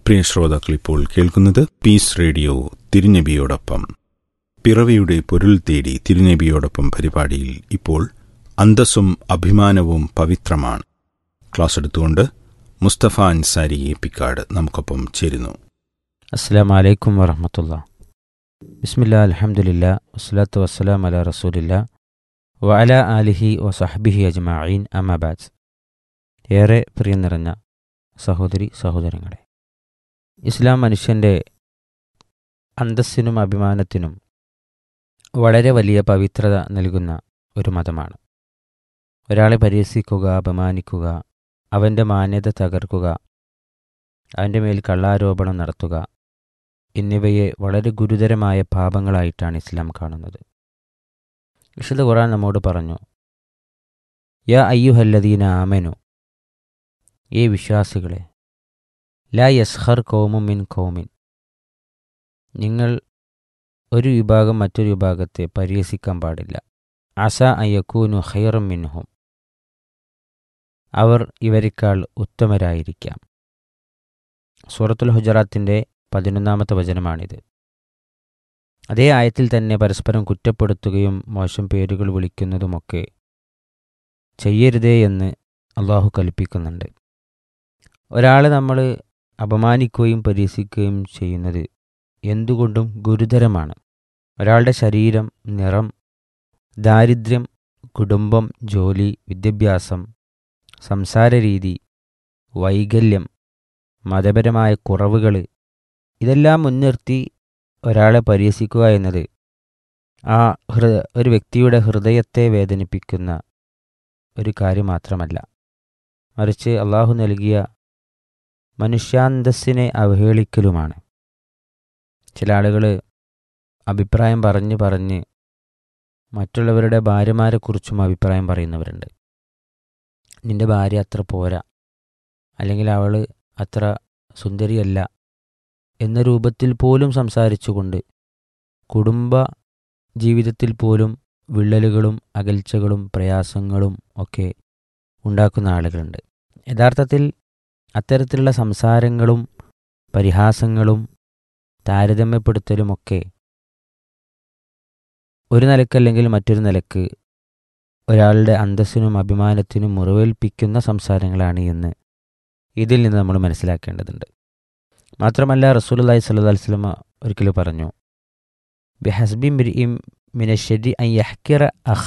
പ്രിയ ശ്രോതാക്കൾ ഇപ്പോൾ കേൾക്കുന്നത് പീസ് റേഡിയോ തിരുനബിയോടൊപ്പം പിറവിയുടെ പൊരുൾ തേടി തിരുനബിയോടൊപ്പം പരിപാടിയിൽ ഇപ്പോൾ അന്തസ്സും അഭിമാനവും പവിത്രമാണ് ക്ലാസ് എടുത്തുകൊണ്ട് മുസ്തഫ അൻസാരി എപ്പിക്കാട് നമുക്കൊപ്പം ചേരുന്നു അസ്സാം വലൈക്കും വറഹമത്തുള്ള ബിസ്മില്ല അലഹമുല്ല വസ്സലാത്തു വസ്സലാം അല റസൂലില്ല വഅല ആലിഹി വ സഹബിഹി അജ്മഈൻ അമാബാദ് ഏറെ പ്രിയം നിറഞ്ഞ സഹോദരി സഹോദരങ്ങളെ ഇസ്ലാം മനുഷ്യൻ്റെ അന്തസ്സിനും അഭിമാനത്തിനും വളരെ വലിയ പവിത്രത നൽകുന്ന ഒരു മതമാണ് ഒരാളെ പരിഹസിക്കുക അപമാനിക്കുക അവൻ്റെ മാന്യത തകർക്കുക അവൻ്റെ മേൽ കള്ളാരോപണം നടത്തുക എന്നിവയെ വളരെ ഗുരുതരമായ പാപങ്ങളായിട്ടാണ് ഇസ്ലാം കാണുന്നത് വിശുദ്ധ ഖുറാൻ നമ്മോട് പറഞ്ഞു യാ അയ്യുഹല്ലദീന ആമനു ഏ വിശ്വാസികളെ ലാ യസ്ഹർ കൗമും മിൻ കൗമിൻ നിങ്ങൾ ഒരു വിഭാഗം മറ്റൊരു വിഭാഗത്തെ പരിഹസിക്കാൻ പാടില്ല അസ അയ്യക്കൂനു ഹൈറം മിൻഹും അവർ ഇവരെക്കാൾ ഉത്തമരായിരിക്കാം സൂറത്തുൽ ഹുജറാത്തിൻ്റെ പതിനൊന്നാമത്തെ വചനമാണിത് അതേ ആയത്തിൽ തന്നെ പരസ്പരം കുറ്റപ്പെടുത്തുകയും മോശം പേരുകൾ വിളിക്കുന്നതുമൊക്കെ ചെയ്യരുതേ എന്ന് അള്ളാഹു കൽപ്പിക്കുന്നുണ്ട് ഒരാളെ നമ്മൾ അപമാനിക്കുകയും പരിഹസിക്കുകയും ചെയ്യുന്നത് എന്തുകൊണ്ടും ഗുരുതരമാണ് ഒരാളുടെ ശരീരം നിറം ദാരിദ്ര്യം കുടുംബം ജോലി വിദ്യാഭ്യാസം സംസാരരീതി വൈകല്യം മതപരമായ കുറവുകൾ ഇതെല്ലാം മുൻനിർത്തി ഒരാളെ പരിഹസിക്കുക എന്നത് ആ ഹൃ ഒരു വ്യക്തിയുടെ ഹൃദയത്തെ വേദനിപ്പിക്കുന്ന ഒരു കാര്യം മാത്രമല്ല മറിച്ച് അള്ളാഹു നൽകിയ മനുഷ്യാന്തസ്സിനെ അവഹേളിക്കലുമാണ് ചില ആളുകൾ അഭിപ്രായം പറഞ്ഞ് പറഞ്ഞ് മറ്റുള്ളവരുടെ ഭാര്യമാരെക്കുറിച്ചും അഭിപ്രായം പറയുന്നവരുണ്ട് നിന്റെ ഭാര്യ അത്ര പോരാ അല്ലെങ്കിൽ അവൾ അത്ര സുന്ദരിയല്ല എന്ന രൂപത്തിൽ പോലും സംസാരിച്ചുകൊണ്ട് കുടുംബ ജീവിതത്തിൽ പോലും വിള്ളലുകളും അകൽച്ചകളും പ്രയാസങ്ങളും ഒക്കെ ഉണ്ടാക്കുന്ന ആളുകളുണ്ട് യഥാർത്ഥത്തിൽ അത്തരത്തിലുള്ള സംസാരങ്ങളും പരിഹാസങ്ങളും താരതമ്യപ്പെടുത്തലുമൊക്കെ ഒരു നിലക്കല്ലെങ്കിൽ മറ്റൊരു നിലക്ക് ഒരാളുടെ അന്തസ്സിനും അഭിമാനത്തിനും മുറിവേൽപ്പിക്കുന്ന സംസാരങ്ങളാണ് എന്ന് ഇതിൽ നിന്ന് നമ്മൾ മനസ്സിലാക്കേണ്ടതുണ്ട് മാത്രമല്ല റസൂലി സല്ലു വസ്ലമ ഒരിക്കലും പറഞ്ഞു ബിഹസ്ബി മിർ ഇം മിനശ്ശരി അൻ യഹ്കിറ അഹ